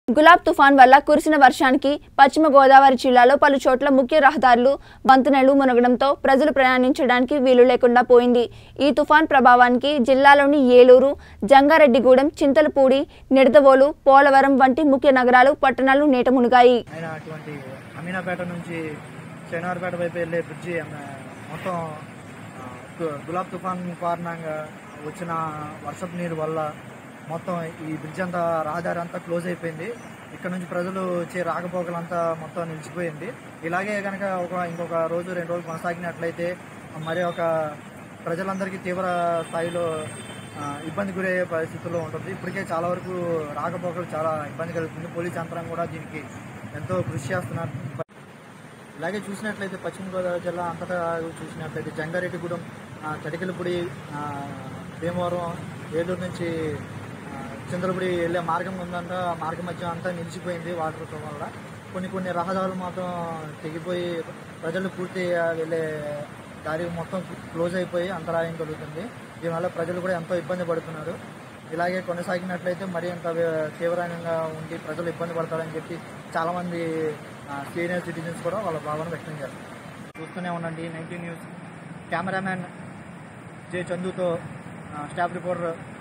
గులాబ్ తుఫాన్ వల్ల కురిసిన వర్షానికి పశ్చిమ గోదావరి జిల్లాలో పలు చోట్ల ముఖ్య రహదారులు వంతెనలు మునగడంతో ప్రజలు ప్రయాణించడానికి వీలు లేకుండా పోయింది ఈ తుఫాన్ ప్రభావానికి జిల్లాలోని ఏలూరు జంగారెడ్డిగూడెం చింతలపూడి నిడదవోలు పోలవరం వంటి ముఖ్య నగరాలు పట్టణాలు నీట మునిగాయి ఆయన అటువంటి అమీనాపేట నుంచి శనివారపేట వైపు వెళ్ళే బ్రిడ్జి అన్న- మొత్తం ఆ, గు- గులాబ్ తుఫాన్ కారణంగా వచ్చిన వర్షపు నీరు వల్ల మొత్తం ఈ బ్రిడ్జ్ అంతా రహదారి అంతా క్లోజ్ అయిపోయింది ఇక్కడ నుంచి ప్రజలు వచ్చే రాకపోకలంతా మొత్తం నిలిచిపోయింది ఇలాగే కనుక ఒక ఇంకొక రోజు రెండు రోజులు కొనసాగినట్లయితే మరి ఒక ప్రజలందరికీ తీవ్ర స్థాయిలో ఆ, ఇబ్బంది గురయ్యే పరిస్థితుల్లో ఉంటుంది ఇప్పటికే చాలా వరకు రాకపోకలు చాలా ఇబ్బంది కలుగుతుంది పోలీస్ యంత్రాంగం కూడా దీనికి ఎంతో కృషి చేస్తున్నారు ఇలాగే చూసినట్లయితే పశ్చిమ గోదావరి జిల్లా అంతటా చూసినట్లయితే జంగారెడ్డిగూడెం ఆ, తడికెలపూడి ఆ, భీమవరం ఏలూరు నుంచి ఆ, చింతలపూడి వెళ్ళే మార్గం ఉందంట ఆ మార్గం మధ్య అంతా నిలిచిపోయింది వాటర్ తో వల్ల కొన్ని కొన్ని రహదారులు మాత్రం తెగిపోయి ప్రజలు పూర్తి వెళ్ళే దారి మొత్తం క్లోజ్ అయిపోయి అంతరాయం కలుగుతుంది దీనివల్ల ప్రజలు కూడా ఎంతో ఇబ్బంది పడుతున్నారు ఇలాగే కొనసాగినట్లయితే మరి అంత తీవ్రంగా ఉండి ప్రజలు ఇబ్బంది పడతారని చెప్పి చాలామంది సీనియర్ సిటిజన్స్ కూడా వాళ్ళ భావన వ్యక్తం చేస్తారు చూస్తూనే ఉండండి నైన్టీ న్యూస్ కెమెరామ్యాన్ జే చందుతో ఆ, స్టాఫ్ రిపోర్టర్